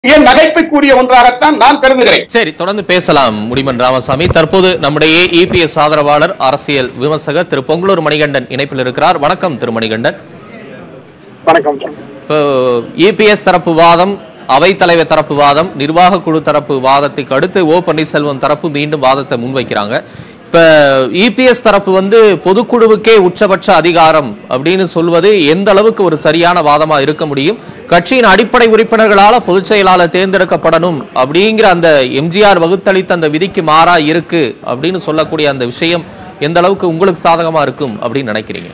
ஏன் நகைப்புக்குரிய ஒன்றாகத்தான் நான் கருதுகிறேன் சரி தொடர்ந்து பேசலாம் முடிமன் ராமசாமி தற்போது நம்முடைய இபிஎஸ் ஆதரவாளர் அரசியல் விமர்சகர் திரு பொங்கலூர் மணிகண்டன் இணைப்பில் இருக்கிறார் வணக்கம் திரு மணிகண்டன் வணக்கம் இப்போ இபிஎஸ் தரப்பு வாதம் அவைத்தலைவர் தரப்பு வாதம் நிர்வாக குழு தரப்பு வாதத்துக்கு அடுத்து ஓ பன்னீர்செல்வம் தரப்பு மீண்டும் வாதத்தை முன்வைக்கிறாங்க இப்ப இபிஎஸ் தரப்பு வந்து பொதுக்குழுவுக்கே உச்சபட்ச அதிகாரம் அப்படின்னு சொல்வது எந்த அளவுக்கு ஒரு சரியான வாதமா இருக்க முடியும் கட்சியின் அடிப்படை உறுப்பினர்களால பொதுச் செயலாளர் தேர்ந்தெடுக்கப்படணும் அப்படிங்கிற அந்த எம்ஜிஆர் வகுத்தளித்த அந்த விதிக்கு மாறா இருக்கு அப்படின்னு சொல்லக்கூடிய அந்த விஷயம் எந்த அளவுக்கு உங்களுக்கு சாதகமா இருக்கும் அப்படின்னு நினைக்கிறீங்க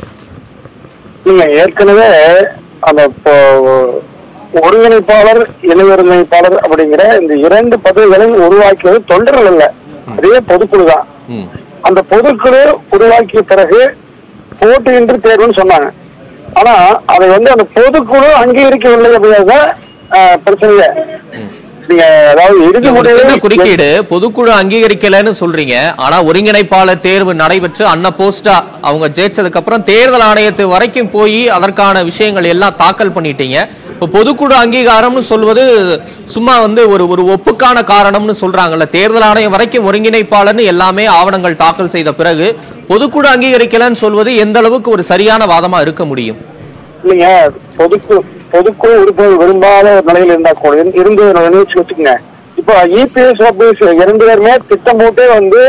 நீங்க ஏற்கனவே அந்த இப்போ- ஒருங்கிணைப்பாளர் இணை ஒருங்கிணைப்பாளர் அப்படிங்கிற இந்த இரண்டு பதவிகளை உருவாக்கியது தொண்டர்கள் அல்ல அதே பொதுக்குழு தான் ம் அந்த பொதுக்குழு உருவாக்கிய பிறகு போட்டியின்றி தேர்வுன்னு சொன்னாங்க ஆனா அதை வந்து அந்த பொதுக்குழு அங்கீகரிக்கவில்லை அப்படிங்கிறதுதான் ஆஹ், பிரச்சனையே நீங்க அதாவது இறுதி ஒரு சின்ன முடிவு குறுக்கீடு பொதுக்குழு அங்கீகரிக்கலன்னு சொல்றீங்க ஆனா ஒருங்கிணைப்பாளர் தேர்வு நடைபெற்று அன்ன போஸ்டா அவங்க ஜெயிச்சதுக்கு அப்புறம் தேர்தல் ஆணையத்து வரைக்கும் போய் அதற்கான விஷயங்கள் எல்லாம் தாக்கல் பண்ணிட்டீங்க இப்போ பொதுக்குழு அங்கீகாரம்னு சொல்வது சும்மா வந்து ஒரு ஒரு ஒப்புக்கான காரணம்னு சொல்றாங்கல்ல தேர்தல் ஆணையம் வரைக்கும் ஒருங்கிணைப்பாளர்னு எல்லாமே ஆவணங்கள் தாக்கல் செய்த பிறகு பொதுக்குழு அங்கீகரிக்கலன்னு சொல்வது எந்த அளவுக்கு ஒரு சரியான வாதமா இருக்க முடியும் இல்லைங்க பொதுக்குழு பொதுக்குழு உறுப்பினர் விரும்பாத ஒரு நிலையில் இருந்தா கூட இருந்து- இருந்து நினைச்சு வச்சுக்கோங்க இப்போ இபிஎஸ் ஓபிஎஸ் இரண்டு பேருமே திட்டம் போட்டு வந்து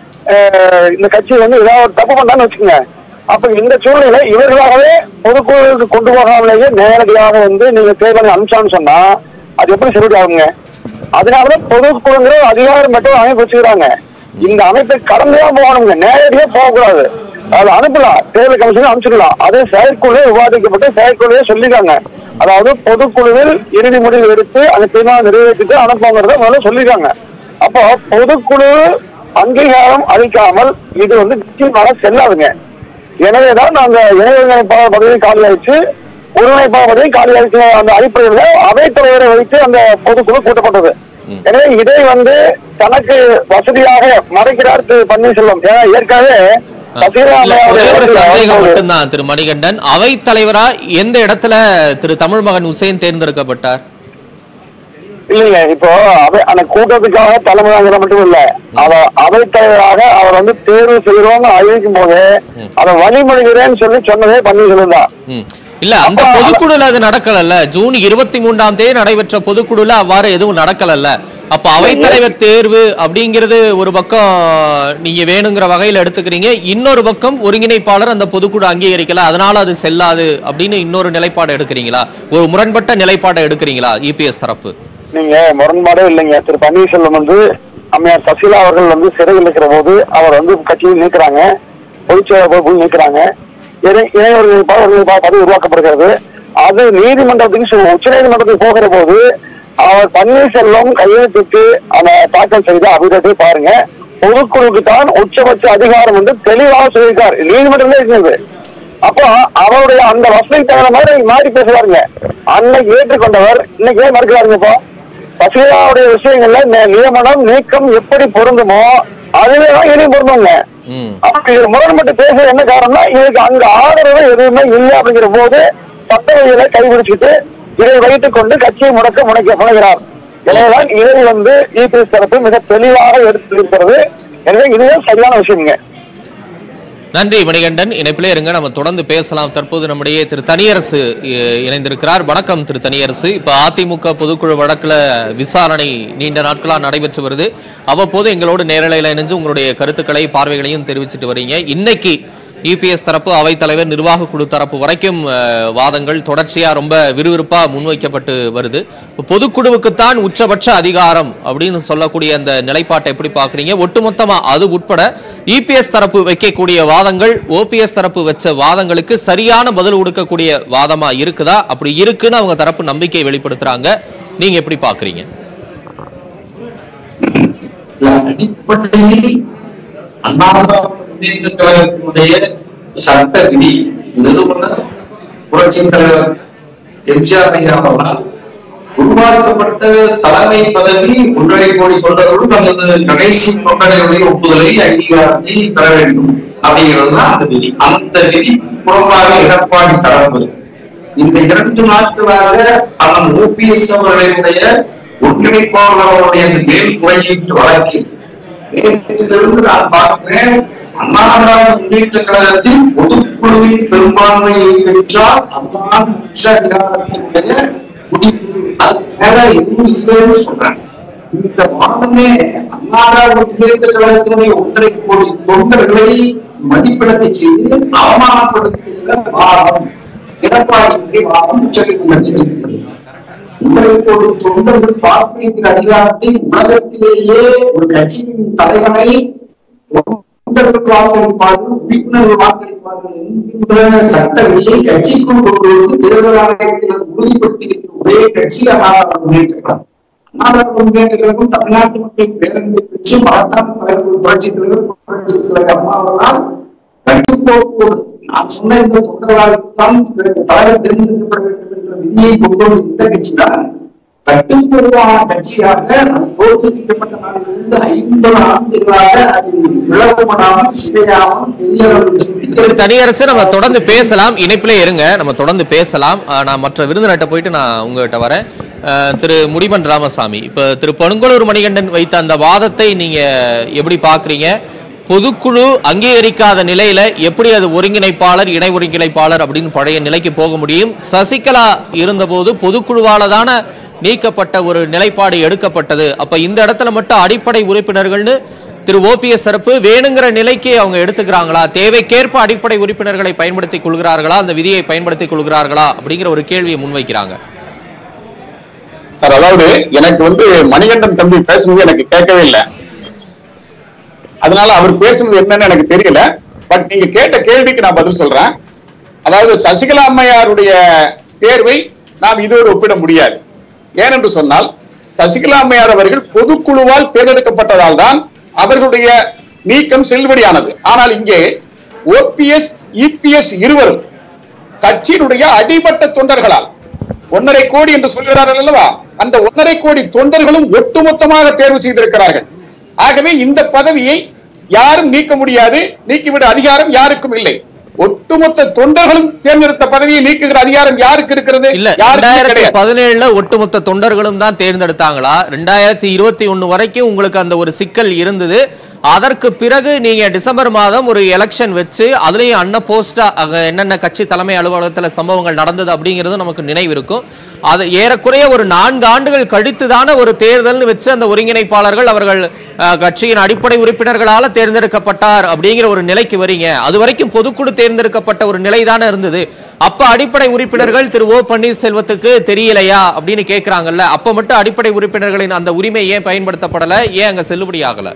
அஹ், இந்த கட்சி வந்து ஏதாவது ஒரு தப்பு பண்ணான்னு வச்சுக்கோங்க அப்ப இந்த சூழ்நிலை இவர்களாகவே பொதுக்குழுவுக்கு கொண்டு போகாமலேயே நேரடியாக வந்து நீங்க தேர்தலை அனுப்பிச்சான்னு சொன்னா அது எப்படி செல்லுபடி ஆகுங்க அதனாலதான் பொதுக்குழுங்கிற ஒரு அதிகாரம் மட்டும் அமைப்பு வச்சுக்கிறாங்க இந்த அமைப்பை கடந்துதான் போகணுங்க நேரடியா போகக்கூடாது அது அனுப்பலாம் தேர்தல் கமிஷன் அனுப்பிச்சிடலாம் அது செயற்குழு விவாதிக்கப்பட்டு செயற்குழுவே சொல்லிருக்காங்க அதாவது பொதுக்குழுவில் இறுதி முடிவு எடுத்து அந்த தீர்மானம் நிறைவேற்றிட்டு அனுப்புங்கிறத முதல்ல சொல்லிருக்காங்க அப்போ பொதுக்குழு அங்கீகாரம் அளிக்காமல் இது வந்து நிச்சயமாக செல்லாதுங்க எனவேதான் நாங்க இணை ஒருங்கிணைப்பாளர் பதவி காலி ஆயிடுச்சு ஒருங்கிணைப்பாளர் பதவி காலி ஆயிடுச்சு அந்த அடிப்படையில் அவைத்தலைவரை வைத்து அந்த பொதுக்குழு கூட்டப்பட்டது எனவே இதை வந்து தனக்கு வசதியாக மறைக்கிறார் திரு பன்னீர்செல்வம் ஏன்னா ஏற்கனவே சசிகலா இல்ல, ஒரே ஒரு அம்மையாருடைய சந்தேகம் அவர்கள் மட்டும்தான் திரு மணிகண்டன் அவை தலைவரா எந்த இடத்துல திரு தமிழ் மகன் உசேன் தேர்ந்தெடுக்கப்பட்டார் இல்லைங்க இப்போ அவை அந்த கூட்டத்துக்காக தலைமையாங்கிற மட்டும் இல்ல அவ அவைத்தலைவராக அவர் வந்து தேர்வு செய்யறோம்னு அறிவிக்கும் போது அதை வழிமொழிகிறேன்னு சொல்லி சொன்னதே பன்னீர்செல்வம் தான் ம். இல்ல அந்த பொதுக்குழுல அது நடக்கலல்ல ஜூன் இருபத்தி மூன்றாம் தேதி நடைபெற்ற பொதுக்குழுல அவ்வாறு எதுவும் நடக்கலல்ல அப்ப அவைத்தலைவர் தேர்வு அப்படிங்கிறது ஒரு பக்கம் நீங்க வேணுங்கிற வகையில எடுத்துக்கிறீங்க இன்னொரு பக்கம் ஒருங்கிணைப்பாளர் அந்த பொதுக்குழு அங்கீகரிக்கல அதனால அது செல்லாது அப்படின்னு இன்னொரு நிலைப்பாடு எடுக்கிறீங்களா ஒரு முரண்பட்ட நிலைப்பாடை எடுக்கிறீங்களா இபிஎஸ் தரப்பு நீங்க முரண்பாடே இல்லைங்க திரு பன்னீர்செல்வம் வந்து அம்மையார் சசிகலா அவர்கள் வந்து சிறையில் இருக்கிற போது அவர் வந்து கட்சியில் நீக்குறாங்க பொதுச்செயலாளர் நீக்குறாங்க இணை இணை ஒருங்கிணைப்பாளர் ஒருங்கிணைப்பாளர் பதவி உருவாக்கப்படுகிறது அது நீதிமன்றத்துக்கு உச்ச நீதிமன்றத்துக்கு போகிற போது அவர் பன்னீர்செல்வம் கையெழுத்துக்கு அந்த தாக்கல் செய்த அபிடத்தை பாருங்க பொதுக்குழுக்கு தான் உச்சபட்ச அதிகாரம் வந்து தெளிவாக சொல்லியிருக்கார் நீதிமன்றமே இருக்கிறது அப்போ அவருடைய அந்த வசதி தகுந்த மாதிரி மாறி பேசுவாருங்க அன்னைக்கு ஏற்றுக்கொண்டவர் இன்னைக்கு ஏன் மறுக்கிறாருங்க இப்போ சசிகலாவுடைய விஷயங்கள்ல நி- நியமனம் நீக்கம் எப்படி பொருந்துமோ அதுவே தான் இனி பொருந்துங்க ம் அப்ப இது முரண்பட்டு பேச என்ன காரணம்னா இதுக்கு அங்க ஆதரவு எதுவுமே இல்லை அப்படிங்கிற போது சட்டவியலை கைபிடிச்சிட்டு இதை வைத்துக் கொண்டு கட்சியை முடக்க முனைக்க முனைகிறார் எனவேதான் இதை வந்து இபிஎஸ் தரப்பு மிக தெளிவாக எடுத்திருக்கிறது எனவே இதுவே சரியான விஷயங்க நன்றி மணிகண்டன் இணைப்பிலே இருங்க நம்ம தொடர்ந்து பேசலாம் தற்போது நம்முடைய திரு தனியரசு இ- இணைந்திருக்கிறார் வணக்கம் திரு தனியரசு இப்ப அதிமுக பொதுக்குழு வழக்குல விசாரணை நீண்ட நாட்களா நடைபெற்று வருது அவ்வப்போது எங்களோடு நேரலையில இணைஞ்சு உங்களுடைய கருத்துக்களை பார்வைகளையும் தெரிவிச்சிட்டு வரீங்க இன்னைக்கு இபிஎஸ் தரப்பு அவைத்தலைவர் நிர்வாக குழு தரப்பு வரைக்கும் அஹ், வாதங்கள் தொடர்ச்சியா ரொம்ப விறுவிறுப்பா முன்வைக்கப்பட்டு வருது இப்ப பொதுக்குழுவுக்குத்தான் உச்சபட்ச அதிகாரம் அப்படின்னு சொல்லக்கூடிய அந்த நிலைப்பாட்டை எப்படி பாக்குறீங்க ஒட்டுமொத்தமா அது உட்பட இபிஎஸ் தரப்பு வைக்கக்கூடிய வாதங்கள் ஓபிஎஸ் தரப்பு வச்ச வாதங்களுக்கு சரியான பதில் கொடுக்கக்கூடிய வாதமா இருக்குதா அப்படி இருக்குன்னு அவங்க தரப்பு நம்பிக்கை வெளிப்படுத்துறாங்க நீங்க எப்படி பாக்குறீங்க அடிப்படையில் அண்ணாமலை முன்னேற்ற கழகத்தினுடைய சட்ட விதி நிறுவனர் புரட்சித் தலைவர் எம்ஜிஆர் ஐயா அவர்களால் உருவாக்கப்பட்ட தலைமை பதவி ஒன்றரை கோடி தொண்டர்களும் அல்லது கடைசி தொண்டர்களுடைய ஒப்புதலை அங்கீகாரத்தை பெற வேண்டும் அப்படிங்கிறது தான் அந்த விதி அந்த விதி புறம்பாக எடப்பாடி தரப்பு இந்த இரண்டு நாட்களாக அவன் ஓபிஎஸ் அவர்களுடைய ஒருங்கிணைப்பாளர்களுடைய அந்த மேல்முறையீட்டு வழக்கில் நேற்றிலிருந்து நான் பார்க்கிறேன் அண்ணா திராவிட முன்னேற்ற கழகத்தில் பொதுக்குழுவின் பெரும்பான்மையை பெற்றால் அண்ணா உச்ச அதிகாரத்தினுடைய முடிவு அது வேற எதுவும் இல்லைன்னு சொல்றேன் இந்த மாதமே அண்ணா திராவிட முன்னேற்ற கழகத்தினுடைய ஒன்றரை கோடி தொண்டர்களை மதிப்பிடத்தை செய்து அவமானப்படுத்திய வாதம் எடப்பாடி வாதம் உச்சநீதிமன்றத்தில் இருக்கிறது உங்களை ஒரு தொண்டர்கள் பார்க்கின்ற அதிகாரத்தை உலகத்திலேயே ஒரு கட்சியின் தலைவனை தொண்டர்கள் வாக்களிப்பார்கள் உறுப்பினர்கள் வாக்களிப்பார்கள் என்கின்ற சட்டங்களை கட்சிக்குள் கொண்டு வந்து தேர்தல் ஆணையத்தில் உறுதிப்படுத்தியிருக்கிற ஒரே கட்சி அண்ணாதிராவிட முன்னேற்ற கழகம் அண்ணாதிராவிட முன்னேற்ற கழகம் தமிழ்நாட்டு மக்கள் பேரன்பை பெற்று மகத்தான தலைவர் புரட்சி தலைவர் புரட்சி தலைவர் அம்மா அவர்களால் கட்டுக்கோப்போடு நான் சொன்ன இந்த தொண்டர்களால்தான் தலைவர் தேர்ந்தெடுக்கப்பட வேண்டும் என்ற விதியை கொண்டு வந்த இந்த கட்சி தான் கட்டுப்பொருவான கட்சியாக அது தோற்றுவிக்கப்பட்ட நாளிலிருந்து ஐம்பது ஆண்டுகளாக அது விளக்கப்படாமல் சிதையாமல் பெரிய திரு தனியரசு நம்ம தொடர்ந்து பேசலாம் இணைப்பிலே இருங்க நம்ம தொடர்ந்து பேசலாம் அஹ், நான் மற்ற விருந்தினர்கிட்ட போயிட்டு நான் உங்ககிட்ட வரேன் அஹ், திரு முடிமன் ராமசாமி இப்ப திரு பனுங்கலூர் மணிகண்டன் வைத்த அந்த வாதத்தை நீங்க எப்படி பாக்குறீங்க பொதுக்குழு அங்கீகரிக்காத நிலையில எப்படி அது ஒருங்கிணைப்பாளர் இணை ஒருங்கிணைப்பாளர் அப்படின்னு பழைய நிலைக்கு போக முடியும் சசிகலா இருந்தபோது பொதுக்குழுவால தானே நீக்கப்பட்ட ஒரு நிலைப்பாடு எடுக்கப்பட்டது அப்ப இந்த இடத்துல மட்டும் அடிப்படை உறுப்பினர்கள்னு திரு ஓபிஎஸ் தரப்பு வேணுங்கிற நிலைக்கு அவங்க எடுத்துக்கிறாங்களா தேவைக்கேற்ப அடிப்படை உறுப்பினர்களை பயன்படுத்திக் கொள்கிறார்களா அந்த விதியை பயன்படுத்திக் கொள்கிறார்களா அப்படிங்கிற ஒரு கேள்வியை முன்வைக்கிறாங்க சார் அதாவது எனக்கு வந்து மணிகண்டன் தம்பி பேசுனது எனக்கு கேட்கவே இல்லை அதனால அவர் பேசுனது என்னன்னு எனக்கு தெரியல பட் நீங்க கேட்ட கேள்விக்கு நான் பதில் சொல்றேன் அதாவது சசிகலா அம்மையாருடைய தேர்வை நாம் இதோடு ஒப்பிட முடியாது ஏனென்று சொன்னால் சசிகலா அம்மையார் அவர்கள் பொதுக்குழுவால் தேர்ந்தெடுக்கப்பட்டதால் தான் அவர்களுடைய நீக்கம் செல்லுபடியானது ஆனால் இங்கே ஓபிஎஸ் இபிஎஸ் இருவரும் கட்சியினுடைய அடிமட்ட தொண்டர்களால் ஒன்னரை கோடி என்று சொல்கிறார்கள் அல்லவா அந்த ஒன்னரை கோடி தொண்டர்களும் ஒட்டுமொத்தமாக தேர்வு செய்திருக்கிறார்கள் ஆகவே இந்த பதவியை யாரும் நீக்க முடியாது நீக்கிவிட அதிகாரம் யாருக்கும் இல்லை ஒட்டுமொத்த தொண்டர்களும் தேர்ந்தெடுத்த பதவியை நீக்குகிற அதிகாரம் யாருக்கு இருக்கிறது இல்ல யாருக்கும் ரெண்டாயிரத்தி கிடையாது பதினேழுல ஒட்டுமொத்த தொண்டர்களும் தான் தேர்ந்தெடுத்தாங்களா ரெண்டாயிரத்தி இருபத்தி ஒண்ணு வரைக்கும் உங்களுக்கு அந்த ஒரு சிக்கல் இருந்தது அதற்கு பிறகு நீங்க டிசம்பர் மாதம் ஒரு எலெக்ஷன் வச்சு அதுலயும் அன்ன போஸ்டா அங்க என்னென்ன கட்சி தலைமை அலுவலகத்துல சம்பவங்கள் நடந்தது அப்படிங்கிறது நமக்கு நினைவு இருக்கும் அது ஏறக்குறைய ஒரு நான்கு ஆண்டுகள் கழித்து தானே ஒரு தேர்தல்னு வச்சு அந்த ஒருங்கிணைப்பாளர்கள் அவர்கள் அஹ், கட்சியின் அடிப்படை உறுப்பினர்களால தேர்ந்தெடுக்கப்பட்டார் அப்படிங்கிற ஒரு நிலைக்கு வரீங்க அது வரைக்கும் பொதுக்குழு தேர்ந்தெடுக்கப்பட்ட ஒரு நிலை தானே இருந்தது அப்ப அடிப்படை உறுப்பினர்கள் திரு ஓ பன்னீர்செல்வத்துக்கு தெரியலையா அப்படின்னு கேக்குறாங்கல்ல அப்ப மட்டும் அடிப்படை உறுப்பினர்களின் அந்த உரிமை ஏன் பயன்படுத்தப்படல ஏன் அங்க செல்லுபடி ஆகல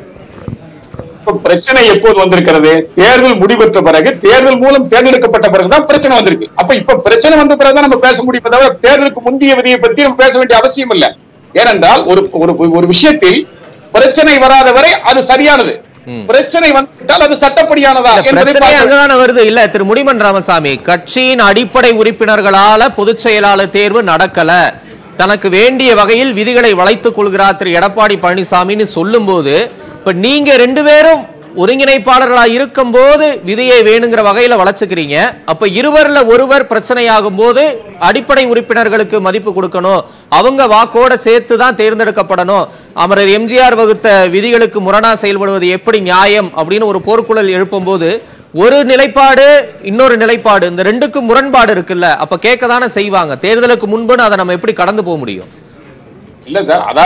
இப்ப பிரச்சனை எப்போது வந்திருக்கிறது தேர்தல் முடிவெற்ற பிறகு தேர்தல் மூலம் தேர்ந்தெடுக்கப்பட்ட பிறகுதான் பிரச்சனை வந்திருக்கு அப்ப இப்ப பிரச்சனை வந்த பிறகுதான் நம்ம பேச முடியும் தவிர தேர்தலுக்கு முந்தைய விதியை பத்தி நம்ம பேச வேண்டிய அவசியம் இல்லை ஏனென்றால் ஒரு ஒரு ஒரு விஷயத்தில் பிரச்சனை வராத வரை அது சரியானது பிரச்சனை வந்துவிட்டால் அது சட்டப்படியானதா இந்த என்பதை பிரச்சனை பார்க்க அங்கதானே வருது இல்ல திரு முடிமன் ராமசாமி கட்சியின் அடிப்படை உறுப்பினர்களால பொதுச் செயலாளர் தேர்வு நடக்கல தனக்கு வேண்டிய வகையில் விதிகளை வளைத்துக் கொள்கிறார் திரு எடப்பாடி பழனிசாமின்னு சொல்லும்போது இப்ப நீங்க ரெண்டு பேரும் ஒருங்கிணைப்பாளர்களா இருக்கும்போது விதியை வேணுங்கிற வகையில வளைச்சுக்கிறீங்க அப்ப இருவர்ல ஒருவர் பிரச்சனையாகும் போது அடிப்படை உறுப்பினர்களுக்கு மதிப்பு கொடுக்கணும் அவங்க வாக்கோட சேர்த்து தான் தேர்ந்தெடுக்கப்படணும் அமரர் எம்ஜிஆர் வகுத்த விதிகளுக்கு முரணா செயல்படுவது எப்படி நியாயம் அப்படின்னு ஒரு போர்க்குழல் எழுப்பும்போது ஒரு நிலைப்பாடு இன்னொரு நிலைப்பாடு இந்த ரெண்டுக்கும் முரண்பாடு இருக்குல்ல அப்ப கேட்க தானே செய்வாங்க தேர்தலுக்கு முன்புன்னு அதை நம்ம எப்படி கடந்து போக முடியும் இல்ல சார் அதாவது